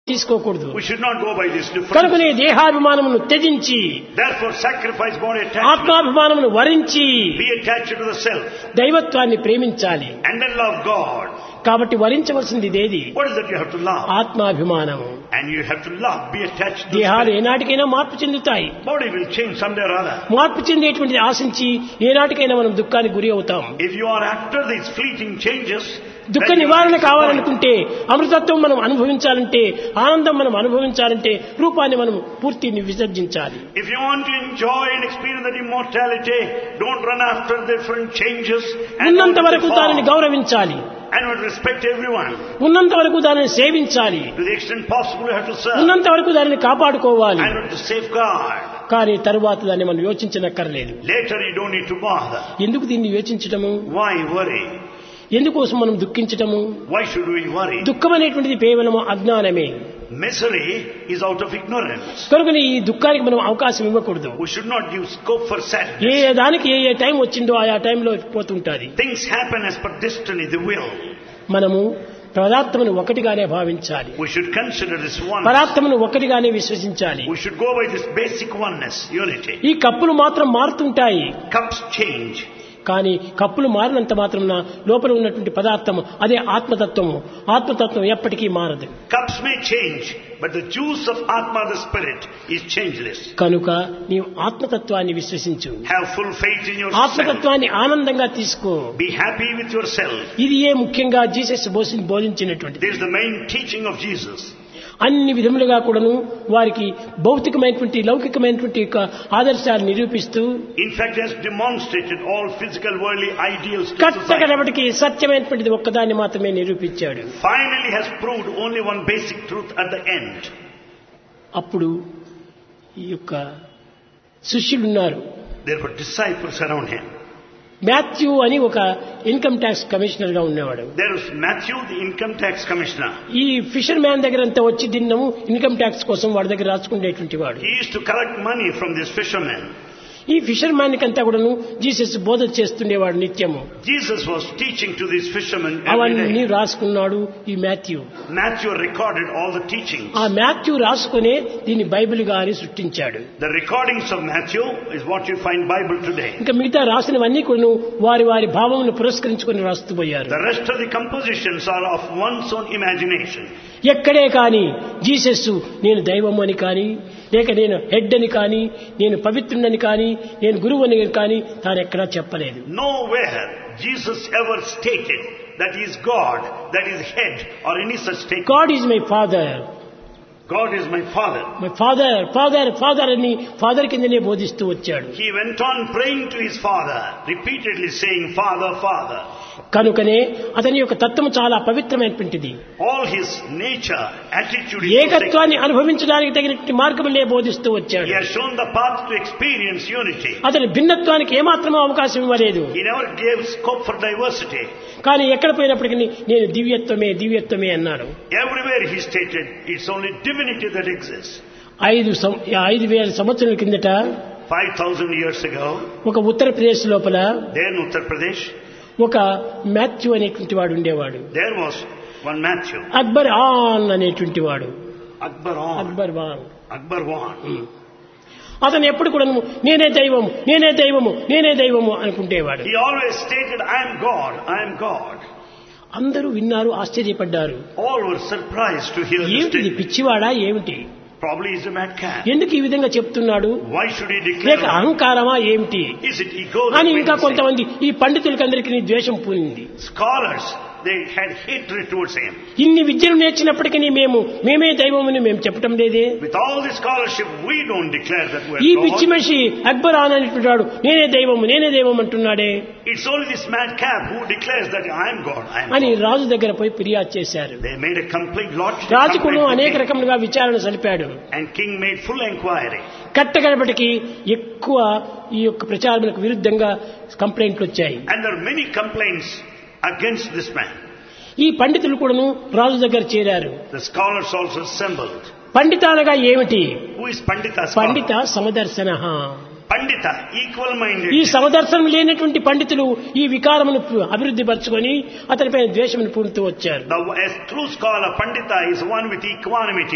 తీసుకోకూడదు We should not go by this difference. కనుకనే దేహాభిమానమును త్యజించి Therefore, sacrifice body attachment. ఆత్మాభిమానమును వరించి Be attached to the self దైవత్వాన్ని ప్రేమించాలి and then love God. కాబట్టి వరించవలసింది ఇదేది What is that you have to love? ఆత్మాభిమానము And you have to love, be attached to the దేహాలు spirit. ఏనాటికైనా మార్పు చెందుతాయి Body will change someday or other. మార్పు చెందేటువంటిది ఆశించి ఏనాటికైనా మనం దుఃఖానికి గురి అవుతాం If you are after these fleeting changes, దుఃఖ then you నివారణ are disappointed. కావాలనుకుంటే అమృతత్వం మనం అనుభవించాలంటే ఆనందం మనం అనుభవించాలంటే రూపాన్ని మనం పూర్తిని విసర్జించాలి If you want to enjoy and experience that immortality, don't run after different changes and ఉన్నంత want వరకు to దానిని fall. గౌరవించాలి and would respect everyone. ఉన్నంత వరకు దానిని సేవించాలి To the extent possible, you have to serve ఉన్నంత వరకు దానిని కాపాడుకోవాలి and would to safeguard. కానీ తరువాత దాన్ని మనం యోచించనక్కర్లేదు Later, you don't need to bother. ఎందుకు దీన్ని యోచించటము Why worry? ఎందుకోసం మనం దుఃఖించటము Why should we worry? దుఃఖం అనేటువంటిది కేవలము అజ్ఞానమే Misery is out of ignorance. కనుకని ఈ దుఃఖానికి మనం అవకాశం ఇవ్వకూడదు We should not give scope for A sadness. ఏ దానికి ఏ ఏ టైం వచ్చిందో ఆయా టైంలో పోతుంటాది Things happen as per destiny, the will. మనము పదార్థమును ఒకటిగానే భావించాలి We should consider this one. పదార్థమును ఒకటిగానే విశ్వసించాలి We should go by this basic oneness, unity. ఈ కప్పులు మాత్రం మారుతుంటాయి Cups change. కానీ కప్పులు మారినంత మాత్రం లోపల ఉన్నటువంటి పదార్థము అదే ఆత్మతత్వము ఆత్మతత్వం ఎప్పటికీ మారదు Cups may change, but the juice of Atma, the spirit, is changeless. కనుక నీవు ఆత్మతత్వాన్ని విశ్వసించు Have full faith in yourself. ఆత్మతత్వాన్ని ఆనందంగా తీసుకో Be happy with yourself. ఇది ఏ ముఖ్యంగా జీసస్ బోసి బోధించినటువంటిది This is the main teaching of Jesus. అన్ని విధములుగా కూడాను వారికి భౌతికమైనటువంటి లౌకికమైనటువంటి యొక్క ఆదర్శాలు నిరూపిస్తూ In fact, he has demonstrated all physical worldly ideals to society. కట్టకడపటికి సత్యమైనటువంటిది ఒక్కదాన్ని మాత్రమే నిరూపించాడు Finally has proved only one basic truth at the end. అప్పుడు ఈ యొక్క శిష్యులు ఉన్నారు There were disciples around him. Matthew అని ఒక ఇన్కమ్ ట్యాక్స్ కమిషనర్ గా ఉన్నవాడు There was Matthew, the income tax commissioner. ఈ ఫిషర్ మ్యాన్ దగ్గర అంతా వచ్చి దిన్నము ఇన్కమ్ ట్యాక్స్ కోసం వాడి దగ్గర రాసుకునేటువంటి వాడు He used to collect money from this fisherman. ఈ ఫిషర్ మ్యాన్ కంతా కూడాను జీసస్ బోధ చేస్తుండేవాడు నిత్యము Jesus was teaching to these fishermen every అవన్నీ day. రాసుకున్నాడు ఈ Matthew Matthew recorded all the teachings. ఆ మాథ్యూ రాసుకునే దీన్ని బైబిల్ గా అని సృష్టించాడు The recordings of Matthew is what you find Bible today. ఇంకా మిగతా రాసినవన్నీ కూడా వారి వారి భావమును పురస్కరించుకొని రాస్తూ పోయారు The rest of the compositions are of one's own imagination. ఎక్కడే కానీ జీసస్ నేను దైవం అని కానీ లేక నేను హెడ్ అని కానీ నేను పవిత్రుడని కానీ నేను గురువు అని కానీ తాను ఎక్కడా చెప్పలేదు Nowhere Jesus ever stated that he is God, that is head, or any such statement. God is my father God is my father. My father father father అని ఫాదర్ కిందనే బోధిస్తూ వచ్చాడు He went on praying to his father, repeatedly saying, Father, Father. కనుకనే అతని యొక్క తత్వం చాలా పవిత్రమైనటువంటిది All his nature, attitude is so sacred. ఏకత్వాన్ని అనుభవించడానికి తగినటువంటి మార్గములే బోధిస్తూ వచ్చాడు He has shown the path to experience unity. అతని భిన్నత్వానికి ఏమాత్రమూ అవకాశం ఇవ్వలేదు He never gave scope for diversity. కానీ ఎక్కడ పోయినప్పటికీ నేను దివ్యత్వమే దివ్యత్వమే అన్నాడు Everywhere he stated, it's only divinity that exists. ఐదు సం- ఐదు వేల సంవత్సరాల కిందట 5,000 years ago, ఒక ఉత్తరప్రదేశ్ లోపల there in Uttar Pradesh, ఒక మాథ్యూ అనేటువంటి వాడు ఉండేవాడు there was one Matthew, Akbar on అనేటువంటి వాడు Akbar on, Akbar one Akbar one. అతను ఎప్పుడు కూడా నేనే దైవము నేనే దైవము నేనే దైవము అనుకుంటేవాడు He always stated, I am God, I am God. అందరూ విన్నారు ఆశ్చర్యపడ్డారు All were surprised to hear this ఏమిటి ఇది statement. పిచ్చివాడా ఏమిటి Probably he's a madcap. ఎందుకు ఈ విధంగా చెప్తున్నాడు Why should he లేక declare? అహంకారమా ఏమిటి Is it ego? that అని made ఇంకా him say? కొంతమంది ఈ పండితులకందరికీ ద్వేషం పూనింది Scholars, they had hatred towards him. ఇన్ని విద్యలు నేర్చినప్పటికీ మేము మేమే దైవమని మేము చెప్పటం లేదే With all the scholarship, we don't declare that ఈ we're పిచ్చి God. మనిషి అక్బర్ ఆన్ అనేటువంటి నేనే దైవము నేనే దైవం అంటున్నాడే It's only this madcap who declares that I am God, I am అని God. రాజు దగ్గర పోయి ఫిర్యాదు చేశారు They made a complete lodged రాజు కూడా complaint అనేక with king. రకములుగా విచారణ సలిపాడు And king made full inquiry. కట్టగడపటికి ఎక్కువ ఈ యొక్క ప్రచారములకు విరుద్ధంగా కంప్లైంట్లు వచ్చాయి And there are many complaints against this man. ఈ పండితులు కూడాను రాజు దగ్గర చేరారు The scholars also assembled. పండిత అనగా ఏమిటి Who is Pandita scholar? పండిత సమదర్శన Pandita, equal-minded. ఈ సమదర్శనం లేనటువంటి పండితులు ఈ వికారమును అభివృద్ధి పరచుకొని అతనిపైన ద్వేషమును పూనుతూ వచ్చారు The a true scholar, Pandita, is one with equanimity.